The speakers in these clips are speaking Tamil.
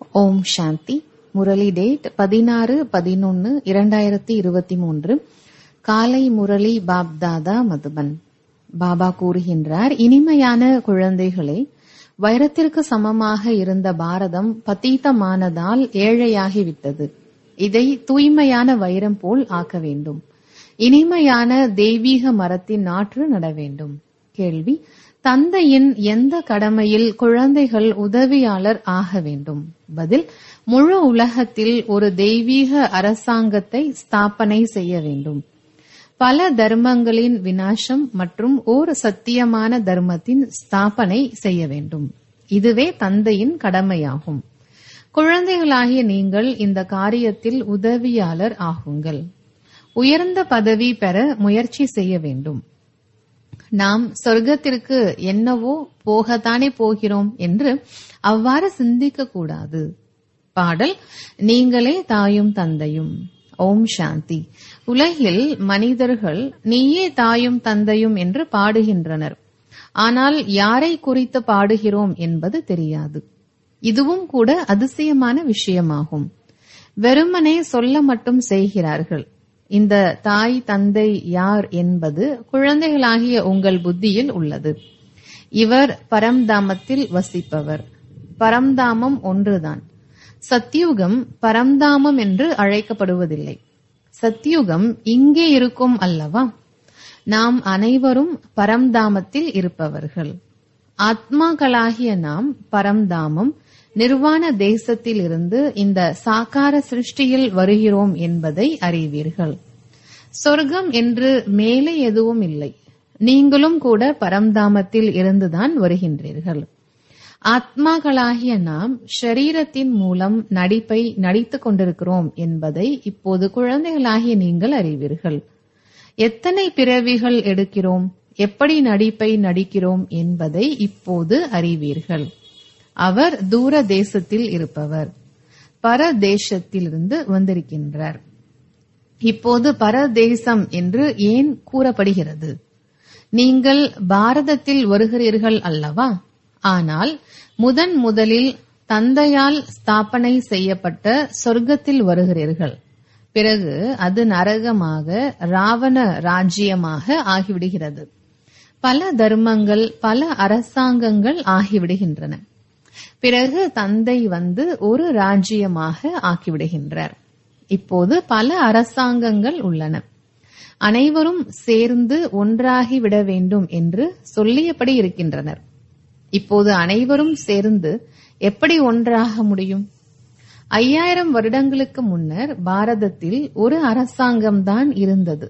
ஓம் சாந்தி முரளி டேட் பதினாறு பதினொன்னு இரண்டாயிரத்தி இருபத்தி மூன்று காலை முரளி பாப்தாதா மதுபன் பாபா கூறுகின்றார் இனிமையான குழந்தைகளே வைரத்திற்கு சமமாக இருந்த பாரதம் பத்தீத்தமானதால் ஏழையாகிவிட்டது இதை தூய்மையான வைரம் போல் ஆக்க வேண்டும் இனிமையான தெய்வீக மரத்தின் நாற்று நட வேண்டும் கேள்வி தந்தையின் எந்த கடமையில் குழந்தைகள் உதவியாளர் ஆக வேண்டும் பதில் முழு உலகத்தில் ஒரு தெய்வீக அரசாங்கத்தை ஸ்தாபனை செய்ய வேண்டும் பல தர்மங்களின் வினாசம் மற்றும் ஓர் சத்தியமான தர்மத்தின் ஸ்தாபனை செய்ய வேண்டும் இதுவே தந்தையின் கடமையாகும் குழந்தைகளாகிய நீங்கள் இந்த காரியத்தில் உதவியாளர் ஆகுங்கள் உயர்ந்த பதவி பெற முயற்சி செய்ய வேண்டும் நாம் சொர்க்கத்திற்கு என்னவோ போகத்தானே போகிறோம் என்று அவ்வாறு சிந்திக்க கூடாது பாடல் நீங்களே தாயும் தந்தையும் ஓம் சாந்தி உலகில் மனிதர்கள் நீயே தாயும் தந்தையும் என்று பாடுகின்றனர் ஆனால் யாரை குறித்து பாடுகிறோம் என்பது தெரியாது இதுவும் கூட அதிசயமான விஷயமாகும் வெறுமனே சொல்ல மட்டும் செய்கிறார்கள் இந்த தாய் தந்தை யார் என்பது குழந்தைகளாகிய உங்கள் புத்தியில் உள்ளது இவர் பரம்தாமத்தில் வசிப்பவர் பரம்தாமம் ஒன்றுதான் சத்யுகம் பரம்தாமம் என்று அழைக்கப்படுவதில்லை சத்யுகம் இங்கே இருக்கும் அல்லவா நாம் அனைவரும் பரம்தாமத்தில் இருப்பவர்கள் ஆத்மாக்களாகிய நாம் பரம்தாமம் நிர்வாண தேசத்தில் இருந்து இந்த சாக்கார சிருஷ்டியில் வருகிறோம் என்பதை அறிவீர்கள் சொர்க்கம் என்று மேலே எதுவும் இல்லை நீங்களும் கூட பரம்தாமத்தில் இருந்துதான் வருகின்றீர்கள் ஆத்மாக்களாகிய நாம் ஷரீரத்தின் மூலம் நடிப்பை நடித்துக் கொண்டிருக்கிறோம் என்பதை இப்போது குழந்தைகளாகிய நீங்கள் அறிவீர்கள் எத்தனை பிறவிகள் எடுக்கிறோம் எப்படி நடிப்பை நடிக்கிறோம் என்பதை இப்போது அறிவீர்கள் அவர் தூர தேசத்தில் இருப்பவர் பரதேசத்திலிருந்து வந்திருக்கின்றார் இப்போது பரதேசம் என்று ஏன் கூறப்படுகிறது நீங்கள் பாரதத்தில் வருகிறீர்கள் அல்லவா ஆனால் முதன் முதலில் தந்தையால் ஸ்தாபனை செய்யப்பட்ட சொர்க்கத்தில் வருகிறீர்கள் பிறகு அது நரகமாக ராவண ராஜ்யமாக ஆகிவிடுகிறது பல தர்மங்கள் பல அரசாங்கங்கள் ஆகிவிடுகின்றன பிறகு தந்தை வந்து ஒரு ராஜ்யமாக ஆக்கிவிடுகின்றார் இப்போது பல அரசாங்கங்கள் உள்ளன அனைவரும் சேர்ந்து ஒன்றாகிவிட வேண்டும் என்று சொல்லியபடி இருக்கின்றனர் இப்போது அனைவரும் சேர்ந்து எப்படி ஒன்றாக முடியும் ஐயாயிரம் வருடங்களுக்கு முன்னர் பாரதத்தில் ஒரு அரசாங்கம்தான் இருந்தது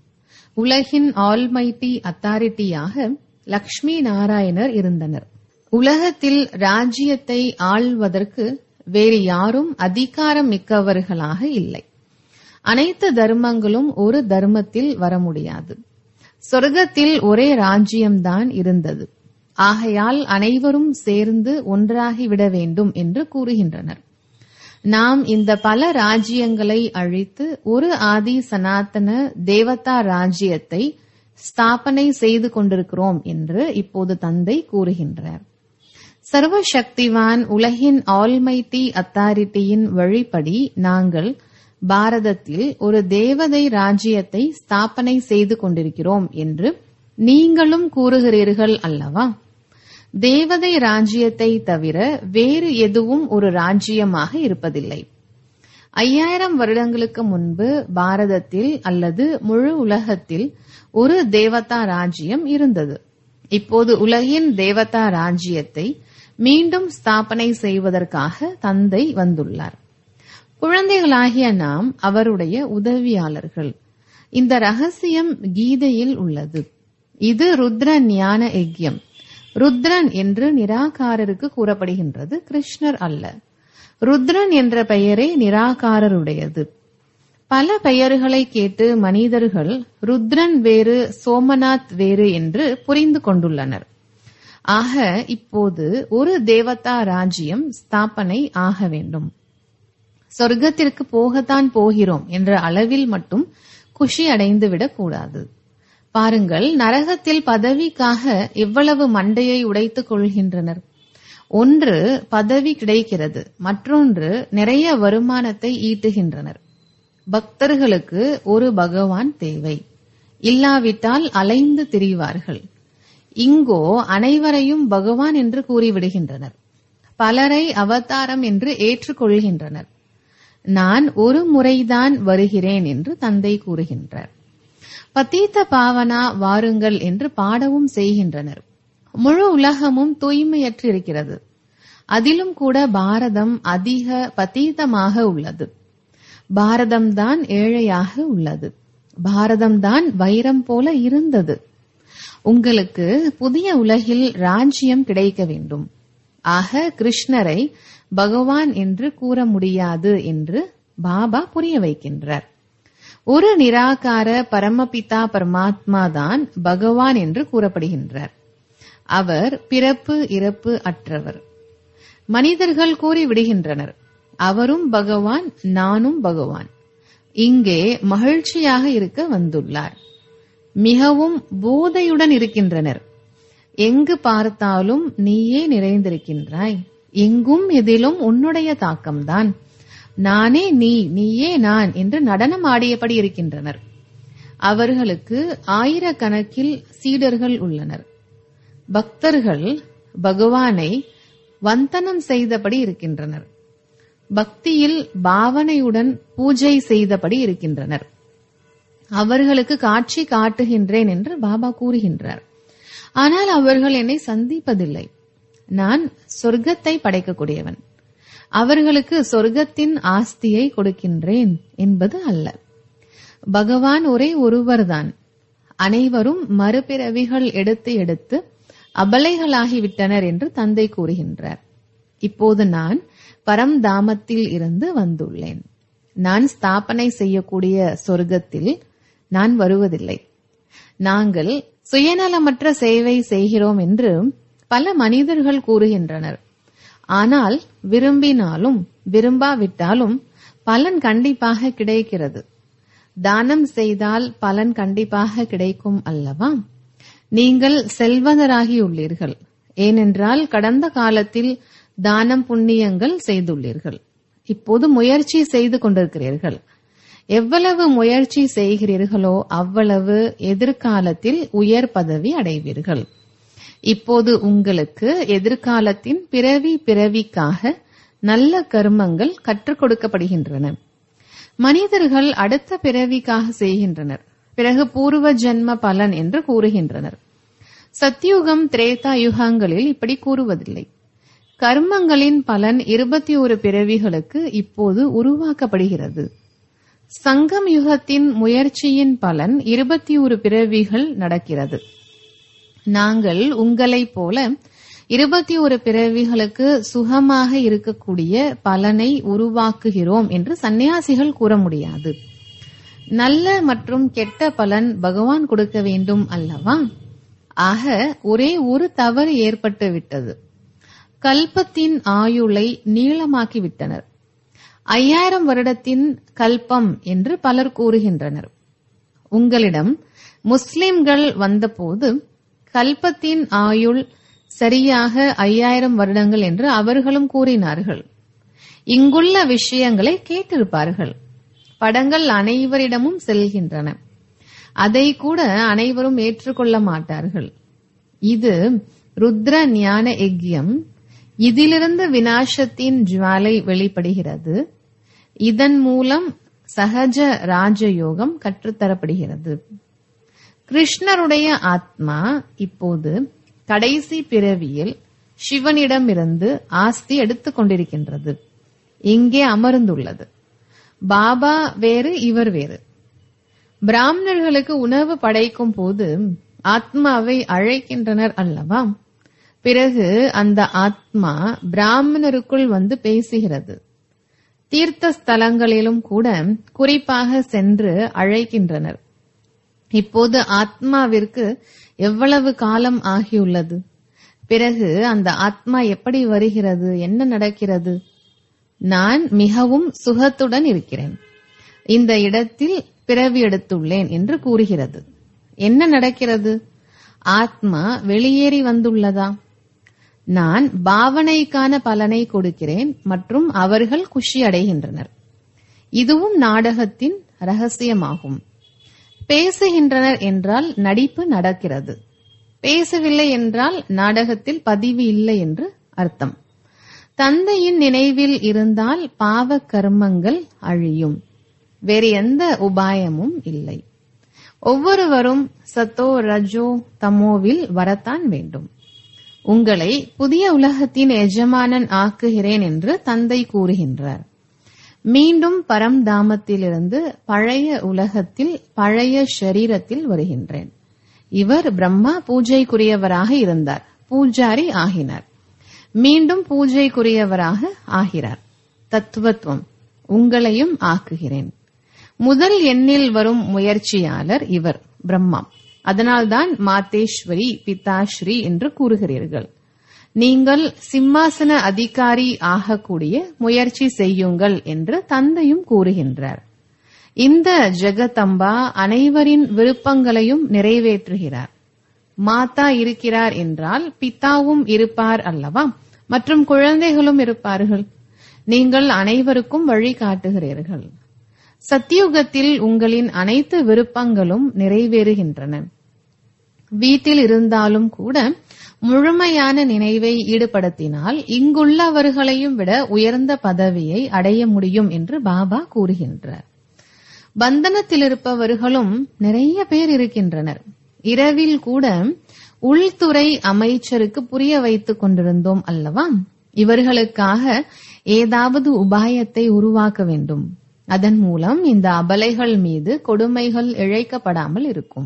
உலகின் ஆல்மைட்டி அத்தாரிட்டியாக லக்ஷ்மி நாராயணர் இருந்தனர் உலகத்தில் ராஜ்யத்தை ஆள்வதற்கு வேறு யாரும் அதிகாரம் மிக்கவர்களாக இல்லை அனைத்து தர்மங்களும் ஒரு தர்மத்தில் வர முடியாது சொர்க்கத்தில் ஒரே ராஜ்யம்தான் இருந்தது ஆகையால் அனைவரும் சேர்ந்து ஒன்றாகிவிட வேண்டும் என்று கூறுகின்றனர் நாம் இந்த பல ராஜ்யங்களை அழித்து ஒரு ஆதி சனாதன தேவதா ராஜ்யத்தை ஸ்தாபனை செய்து கொண்டிருக்கிறோம் என்று இப்போது தந்தை கூறுகின்றார் சர்வ சக்திவான் உலகின் ஆல்மைட்டி அத்தாரிட்டியின் வழிப்படி நாங்கள் பாரதத்தில் ஒரு தேவதை ராஜ்யத்தை ஸ்தாபனை செய்து கொண்டிருக்கிறோம் என்று நீங்களும் கூறுகிறீர்கள் அல்லவா தேவதை ராஜ்யத்தை தவிர வேறு எதுவும் ஒரு ராஜ்யமாக இருப்பதில்லை ஐயாயிரம் வருடங்களுக்கு முன்பு பாரதத்தில் அல்லது முழு உலகத்தில் ஒரு தேவதா ராஜ்யம் இருந்தது இப்போது உலகின் தேவதா ராஜ்யத்தை மீண்டும் ஸ்தாபனை செய்வதற்காக தந்தை வந்துள்ளார் குழந்தைகளாகிய நாம் அவருடைய உதவியாளர்கள் இந்த ரகசியம் கீதையில் உள்ளது இது ருத்ர ஞான யஜ்யம் ருத்ரன் என்று நிராகாரருக்கு கூறப்படுகின்றது கிருஷ்ணர் அல்ல ருத்ரன் என்ற பெயரே நிராகாரருடையது பல பெயர்களை கேட்டு மனிதர்கள் ருத்ரன் வேறு சோமநாத் வேறு என்று புரிந்து கொண்டுள்ளனர் ஆக இப்போது ஒரு தேவதா ராஜ்யம் ஸ்தாபனை ஆக வேண்டும் சொர்க்கத்திற்கு போகத்தான் போகிறோம் என்ற அளவில் மட்டும் குஷி அடைந்து விடக்கூடாது பாருங்கள் நரகத்தில் பதவிக்காக எவ்வளவு மண்டையை உடைத்துக் கொள்கின்றனர் ஒன்று பதவி கிடைக்கிறது மற்றொன்று நிறைய வருமானத்தை ஈட்டுகின்றனர் பக்தர்களுக்கு ஒரு பகவான் தேவை இல்லாவிட்டால் அலைந்து திரிவார்கள் இங்கோ அனைவரையும் பகவான் என்று கூறிவிடுகின்றனர் பலரை அவதாரம் என்று ஏற்றுக்கொள்கின்றனர் நான் ஒரு முறைதான் வருகிறேன் என்று தந்தை கூறுகின்றார் பத்தீத்த பாவனா வாருங்கள் என்று பாடவும் செய்கின்றனர் முழு உலகமும் தூய்மையற்றிருக்கிறது அதிலும் கூட பாரதம் அதிக பத்தீதமாக உள்ளது பாரதம்தான் ஏழையாக உள்ளது பாரதம்தான் வைரம் போல இருந்தது உங்களுக்கு புதிய உலகில் ராஜ்யம் கிடைக்க வேண்டும் ஆக கிருஷ்ணரை பகவான் என்று கூற முடியாது என்று பாபா புரிய வைக்கின்றார் ஒரு நிராகார பரமபிதா பரமாத்மா தான் பகவான் என்று கூறப்படுகின்றார் அவர் பிறப்பு இறப்பு அற்றவர் மனிதர்கள் கூறிவிடுகின்றனர் அவரும் பகவான் நானும் பகவான் இங்கே மகிழ்ச்சியாக இருக்க வந்துள்ளார் மிகவும் போதையுடன் இருக்கின்றனர் எங்கு பார்த்தாலும் நீயே நிறைந்திருக்கின்றாய் எங்கும் எதிலும் உன்னுடைய தாக்கம்தான் நானே நீ நீயே நான் என்று நடனம் ஆடியபடி இருக்கின்றனர் அவர்களுக்கு ஆயிரக்கணக்கில் சீடர்கள் உள்ளனர் பக்தர்கள் பகவானை வந்தனம் செய்தபடி இருக்கின்றனர் பக்தியில் பாவனையுடன் பூஜை செய்தபடி இருக்கின்றனர் அவர்களுக்கு காட்சி காட்டுகின்றேன் என்று பாபா கூறுகின்றார் ஆனால் அவர்கள் என்னை சந்திப்பதில்லை நான் சொர்க்கத்தை படைக்கக்கூடியவன் அவர்களுக்கு சொர்க்கத்தின் ஆஸ்தியை கொடுக்கின்றேன் என்பது அல்ல பகவான் ஒரே ஒருவர்தான் அனைவரும் மறுபிறவிகள் எடுத்து எடுத்து அபலைகளாகிவிட்டனர் என்று தந்தை கூறுகின்றார் இப்போது நான் பரம்தாமத்தில் இருந்து வந்துள்ளேன் நான் ஸ்தாபனை செய்யக்கூடிய சொர்க்கத்தில் நான் வருவதில்லை நாங்கள் சுயநலமற்ற சேவை செய்கிறோம் என்று பல மனிதர்கள் கூறுகின்றனர் ஆனால் விரும்பினாலும் விரும்பாவிட்டாலும் பலன் கண்டிப்பாக கிடைக்கிறது தானம் செய்தால் பலன் கண்டிப்பாக கிடைக்கும் அல்லவா நீங்கள் செல்வந்தராகியுள்ளீர்கள் ஏனென்றால் கடந்த காலத்தில் தானம் புண்ணியங்கள் செய்துள்ளீர்கள் இப்போது முயற்சி செய்து கொண்டிருக்கிறீர்கள் எவ்வளவு முயற்சி செய்கிறீர்களோ அவ்வளவு எதிர்காலத்தில் உயர் பதவி அடைவீர்கள் இப்போது உங்களுக்கு எதிர்காலத்தின் பிறவி பிறவிக்காக நல்ல கர்மங்கள் கற்றுக் கொடுக்கப்படுகின்றன மனிதர்கள் அடுத்த பிறவிக்காக செய்கின்றனர் பிறகு பூர்வ ஜென்ம பலன் என்று கூறுகின்றனர் சத்தியுகம் திரேதா யுகங்களில் இப்படி கூறுவதில்லை கர்மங்களின் பலன் இருபத்தி ஒரு பிறவிகளுக்கு இப்போது உருவாக்கப்படுகிறது சங்கம் யுகத்தின் முயற்சியின் பலன் இருபத்தி ஒரு பிறவிகள் நடக்கிறது நாங்கள் உங்களைப் போல இருபத்தி ஒரு பிறவிகளுக்கு சுகமாக இருக்கக்கூடிய பலனை உருவாக்குகிறோம் என்று சந்நியாசிகள் கூற முடியாது நல்ல மற்றும் கெட்ட பலன் பகவான் கொடுக்க வேண்டும் அல்லவா ஆக ஒரே ஒரு தவறு ஏற்பட்டு விட்டது கல்பத்தின் ஆயுளை நீளமாக்கி விட்டனர் ஐயாயிரம் வருடத்தின் கல்பம் என்று பலர் கூறுகின்றனர் உங்களிடம் முஸ்லிம்கள் வந்தபோது கல்பத்தின் ஆயுள் சரியாக ஐயாயிரம் வருடங்கள் என்று அவர்களும் கூறினார்கள் இங்குள்ள விஷயங்களை கேட்டிருப்பார்கள் படங்கள் அனைவரிடமும் செல்கின்றன அதை கூட அனைவரும் ஏற்றுக்கொள்ள மாட்டார்கள் இது ருத்ர ஞான யஜ்யம் இதிலிருந்து வினாசத்தின் ஜுவாலை வெளிப்படுகிறது இதன் மூலம் சகஜ ராஜயோகம் கற்றுத்தரப்படுகிறது கிருஷ்ணருடைய ஆத்மா இப்போது கடைசி பிறவியில் சிவனிடமிருந்து ஆஸ்தி எடுத்துக் கொண்டிருக்கின்றது இங்கே அமர்ந்துள்ளது பாபா வேறு இவர் வேறு பிராமணர்களுக்கு உணவு படைக்கும் போது ஆத்மாவை அழைக்கின்றனர் அல்லவா பிறகு அந்த ஆத்மா பிராமணருக்குள் வந்து பேசுகிறது தீர்த்த ஸ்தலங்களிலும் கூட குறிப்பாக சென்று அழைக்கின்றனர் இப்போது ஆத்மாவிற்கு எவ்வளவு காலம் ஆகியுள்ளது பிறகு அந்த ஆத்மா எப்படி வருகிறது என்ன நடக்கிறது நான் மிகவும் சுகத்துடன் இருக்கிறேன் இந்த இடத்தில் பிறவி எடுத்துள்ளேன் என்று கூறுகிறது என்ன நடக்கிறது ஆத்மா வெளியேறி வந்துள்ளதா நான் பாவனைக்கான பலனை கொடுக்கிறேன் மற்றும் அவர்கள் குஷி அடைகின்றனர் இதுவும் நாடகத்தின் ரகசியமாகும் பேசுகின்றனர் என்றால் நடிப்பு நடக்கிறது பேசவில்லை என்றால் நாடகத்தில் பதிவு இல்லை என்று அர்த்தம் தந்தையின் நினைவில் இருந்தால் பாவ கர்மங்கள் அழியும் வேறு எந்த உபாயமும் இல்லை ஒவ்வொருவரும் சத்தோ ரஜோ தமோவில் வரத்தான் வேண்டும் உங்களை புதிய உலகத்தின் எஜமானன் ஆக்குகிறேன் என்று தந்தை கூறுகின்றார் மீண்டும் பரம்தாமத்திலிருந்து பழைய உலகத்தில் பழைய ஷரீரத்தில் வருகின்றேன் இவர் பிரம்மா பூஜைக்குரியவராக இருந்தார் பூஜாரி ஆகினார் மீண்டும் பூஜைக்குரியவராக ஆகிறார் தத்துவத்துவம் உங்களையும் ஆக்குகிறேன் முதல் எண்ணில் வரும் முயற்சியாளர் இவர் பிரம்மா அதனால்தான் மாதேஸ்வரி பிதாஸ்ரீ என்று கூறுகிறீர்கள் நீங்கள் சிம்மாசன அதிகாரி ஆகக்கூடிய முயற்சி செய்யுங்கள் என்று தந்தையும் கூறுகின்றார் இந்த ஜெகதம்பா அனைவரின் விருப்பங்களையும் நிறைவேற்றுகிறார் மாதா இருக்கிறார் என்றால் பிதாவும் இருப்பார் அல்லவா மற்றும் குழந்தைகளும் இருப்பார்கள் நீங்கள் அனைவருக்கும் வழி காட்டுகிறீர்கள் சத்தியுகத்தில் உங்களின் அனைத்து விருப்பங்களும் நிறைவேறுகின்றன வீட்டில் இருந்தாலும் கூட முழுமையான நினைவை ஈடுபடுத்தினால் இங்குள்ளவர்களையும் விட உயர்ந்த பதவியை அடைய முடியும் என்று பாபா கூறுகின்றார் பந்தனத்தில் இருப்பவர்களும் நிறைய பேர் இருக்கின்றனர் இரவில் கூட உள்துறை அமைச்சருக்கு புரிய வைத்துக் கொண்டிருந்தோம் அல்லவா இவர்களுக்காக ஏதாவது உபாயத்தை உருவாக்க வேண்டும் அதன் மூலம் இந்த அபலைகள் மீது கொடுமைகள் இழைக்கப்படாமல் இருக்கும்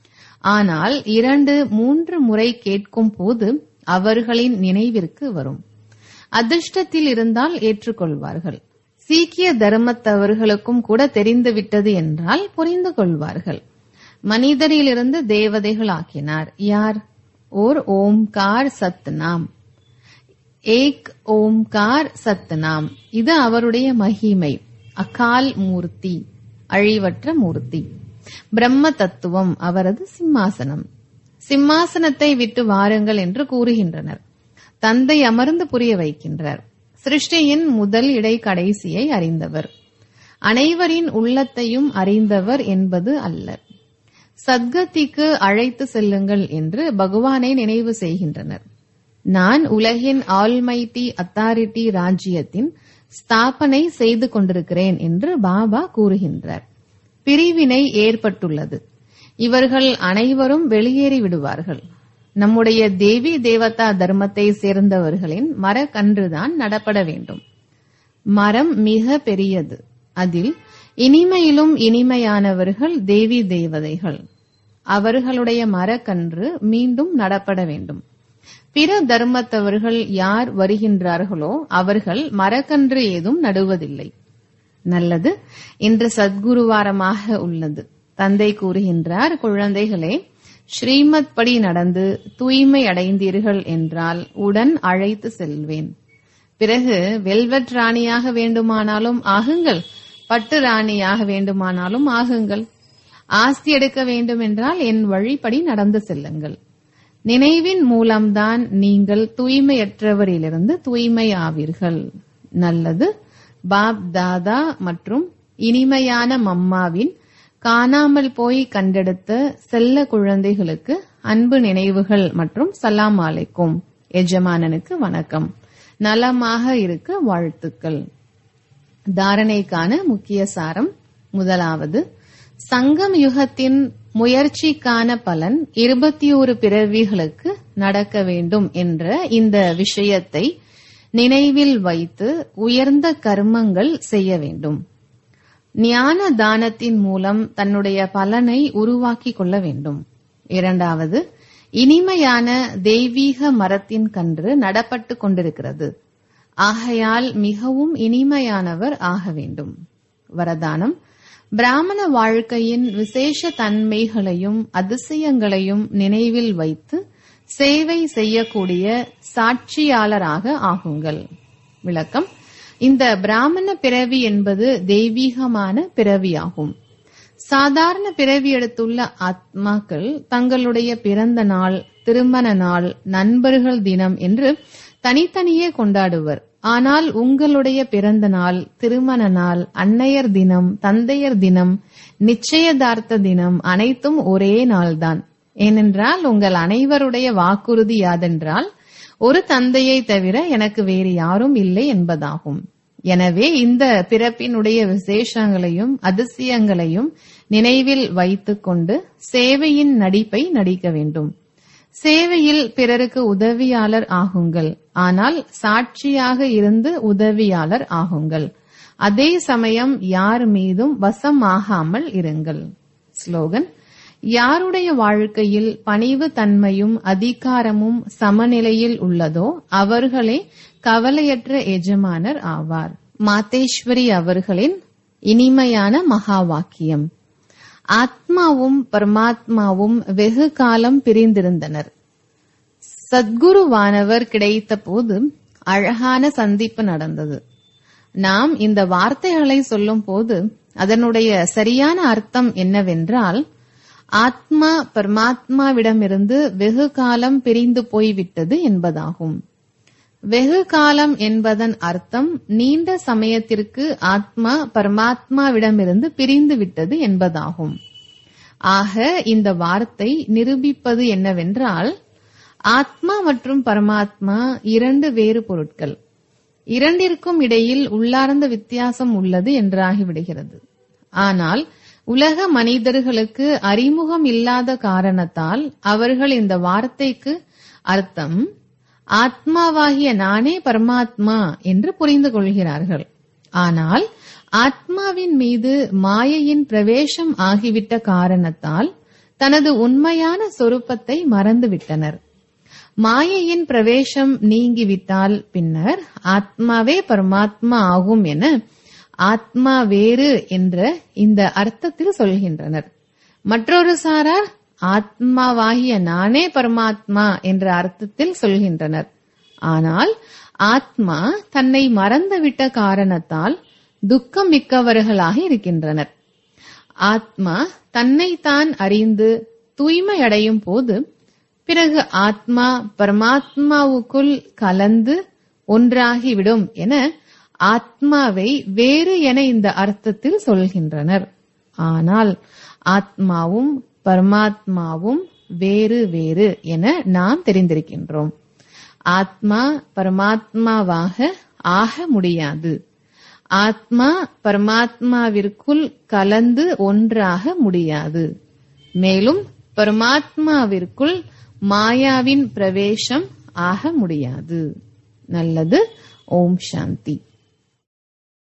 ஆனால் இரண்டு மூன்று முறை கேட்கும் போது அவர்களின் நினைவிற்கு வரும் அதிர்ஷ்டத்தில் இருந்தால் ஏற்றுக்கொள்வார்கள் சீக்கிய தர்மத்தவர்களுக்கும் கூட தெரிந்துவிட்டது என்றால் புரிந்து கொள்வார்கள் மனிதரிலிருந்து தேவதைகள் ஆக்கினார் யார் ஓர் ஓம்கார் சத்நாம் ஏக் ஓம்கார் சத்நாம் இது அவருடைய மகிமை அகால் மூர்த்தி அழிவற்ற மூர்த்தி பிரம்ம தத்துவம் அவரது சிம்மாசனம் சிம்மாசனத்தை விட்டு வாருங்கள் என்று கூறுகின்றனர் தந்தை அமர்ந்து புரிய வைக்கின்றார் சிருஷ்டியின் முதல் இடை கடைசியை அறிந்தவர் அனைவரின் உள்ளத்தையும் அறிந்தவர் என்பது அல்ல சத்கத்திக்கு அழைத்து செல்லுங்கள் என்று பகவானை நினைவு செய்கின்றனர் நான் உலகின் ஆல்மைட்டி அத்தாரிட்டி ராஜ்யத்தின் ஸ்தாபனை செய்து கொண்டிருக்கிறேன் என்று பாபா கூறுகின்றார் பிரிவினை ஏற்பட்டுள்ளது இவர்கள் அனைவரும் வெளியேறி விடுவார்கள் நம்முடைய தேவி தேவதா தர்மத்தை சேர்ந்தவர்களின் மரக்கன்றுதான் நடப்பட வேண்டும் மரம் மிக பெரியது அதில் இனிமையிலும் இனிமையானவர்கள் தேவி தேவதைகள் அவர்களுடைய மரக்கன்று மீண்டும் நடப்பட வேண்டும் பிற தர்மத்தவர்கள் யார் வருகின்றார்களோ அவர்கள் மரக்கன்று ஏதும் நடுவதில்லை நல்லது இன்று சத்குருவாரமாக உள்ளது தந்தை கூறுகின்றார் குழந்தைகளே ஸ்ரீமத் படி நடந்து தூய்மை அடைந்தீர்கள் என்றால் உடன் அழைத்து செல்வேன் பிறகு வெல்வெட் ராணியாக வேண்டுமானாலும் ஆகுங்கள் பட்டு ராணியாக வேண்டுமானாலும் ஆகுங்கள் ஆஸ்தி எடுக்க வேண்டும் என்றால் என் வழிப்படி நடந்து செல்லுங்கள் நினைவின் மூலம்தான் நீங்கள் தூய்மையற்றவரிலிருந்து தூய்மை ஆவீர்கள் நல்லது பாப் தாதா மற்றும் இனிமையான மம்மாவின் காணாமல் போய் கண்டெடுத்த செல்ல குழந்தைகளுக்கு அன்பு நினைவுகள் மற்றும் சலாம் அலைக்கும் எஜமானனுக்கு வணக்கம் நலமாக இருக்க வாழ்த்துக்கள் தாரணைக்கான முக்கிய சாரம் முதலாவது சங்கம் யுகத்தின் முயற்சிக்கான பலன் இருபத்தி ஒரு பிறவிகளுக்கு நடக்க வேண்டும் என்ற இந்த விஷயத்தை நினைவில் வைத்து உயர்ந்த கர்மங்கள் செய்ய வேண்டும் ஞான தானத்தின் மூலம் தன்னுடைய பலனை உருவாக்கிக் கொள்ள வேண்டும் இரண்டாவது இனிமையான தெய்வீக மரத்தின் கன்று நடப்பட்டு கொண்டிருக்கிறது ஆகையால் மிகவும் இனிமையானவர் ஆக வேண்டும் வரதானம் பிராமண வாழ்க்கையின் விசேஷ தன்மைகளையும் அதிசயங்களையும் நினைவில் வைத்து சேவை செய்யக்கூடிய சாட்சியாளராக ஆகுங்கள் விளக்கம் இந்த பிராமண பிறவி என்பது தெய்வீகமான பிறவியாகும் சாதாரண பிறவி எடுத்துள்ள ஆத்மாக்கள் தங்களுடைய பிறந்த நாள் திருமண நாள் நண்பர்கள் தினம் என்று தனித்தனியே கொண்டாடுவர் ஆனால் உங்களுடைய பிறந்த நாள் திருமண நாள் அன்னையர் தினம் தந்தையர் தினம் நிச்சயதார்த்த தினம் அனைத்தும் ஒரே நாள்தான் ஏனென்றால் உங்கள் அனைவருடைய வாக்குறுதி யாதென்றால் ஒரு தந்தையை தவிர எனக்கு வேறு யாரும் இல்லை என்பதாகும் எனவே இந்த பிறப்பினுடைய விசேஷங்களையும் அதிசயங்களையும் நினைவில் வைத்துக்கொண்டு சேவையின் நடிப்பை நடிக்க வேண்டும் சேவையில் பிறருக்கு உதவியாளர் ஆகுங்கள் ஆனால் சாட்சியாக இருந்து உதவியாளர் ஆகுங்கள் அதே சமயம் யார் மீதும் வசமாகாமல் இருங்கள் ஸ்லோகன் யாருடைய வாழ்க்கையில் பணிவு தன்மையும் அதிகாரமும் சமநிலையில் உள்ளதோ அவர்களே கவலையற்ற எஜமானர் ஆவார் மாதேஸ்வரி அவர்களின் இனிமையான மகா வாக்கியம் ஆத்மாவும் பரமாத்மாவும் வெகு காலம் பிரிந்திருந்தனர் சத்குருவானவர் கிடைத்த போது அழகான சந்திப்பு நடந்தது நாம் இந்த வார்த்தைகளை சொல்லும் போது அதனுடைய சரியான அர்த்தம் என்னவென்றால் ஆத்மா பரமாத்மாவிடமிருந்து வெகு காலம் பிரிந்து போய்விட்டது என்பதாகும் வெகு காலம் என்பதன் அர்த்தம் நீண்ட சமயத்திற்கு ஆத்மா பரமாத்மாவிடமிருந்து பிரிந்து விட்டது என்பதாகும் ஆக இந்த வார்த்தை நிரூபிப்பது என்னவென்றால் ஆத்மா மற்றும் பரமாத்மா இரண்டு வேறு பொருட்கள் இரண்டிற்கும் இடையில் உள்ளார்ந்த வித்தியாசம் உள்ளது என்றாகிவிடுகிறது ஆனால் உலக மனிதர்களுக்கு அறிமுகம் இல்லாத காரணத்தால் அவர்கள் இந்த வார்த்தைக்கு அர்த்தம் ஆத்மாவாகிய நானே பரமாத்மா என்று புரிந்து கொள்கிறார்கள் ஆனால் ஆத்மாவின் மீது மாயையின் பிரவேசம் ஆகிவிட்ட காரணத்தால் தனது உண்மையான சொரூபத்தை மறந்துவிட்டனர் மாயையின் பிரவேசம் நீங்கிவிட்டால் பின்னர் ஆத்மாவே பரமாத்மா ஆகும் என ஆத்மா வேறு என்ற இந்த அர்த்தத்தில் சொல்கின்றனர் மற்றொரு சாரார் ஆத்மாவாகிய நானே பரமாத்மா என்ற அர்த்தத்தில் சொல்கின்றனர் ஆனால் ஆத்மா தன்னை மறந்துவிட்ட காரணத்தால் துக்கம் மிக்கவர்களாக இருக்கின்றனர் ஆத்மா தன்னைத்தான் அறிந்து தூய்மை அடையும் போது பிறகு ஆத்மா பரமாத்மாவுக்குள் கலந்து ஒன்றாகிவிடும் என ஆத்மாவை வேறு என இந்த அர்த்தத்தில் சொல்கின்றனர் ஆனால் ஆத்மாவும் பரமாத்மாவும் வேறு வேறு என நாம் தெரிந்திருக்கின்றோம் ஆத்மா பரமாத்மாவாக ஆக முடியாது ஆத்மா பரமாத்மாவிற்குள் கலந்து ஒன்றாக முடியாது மேலும் பரமாத்மாவிற்குள் மாயாவின் பிரவேசம் ஆக முடியாது நல்லது ஓம் சாந்தி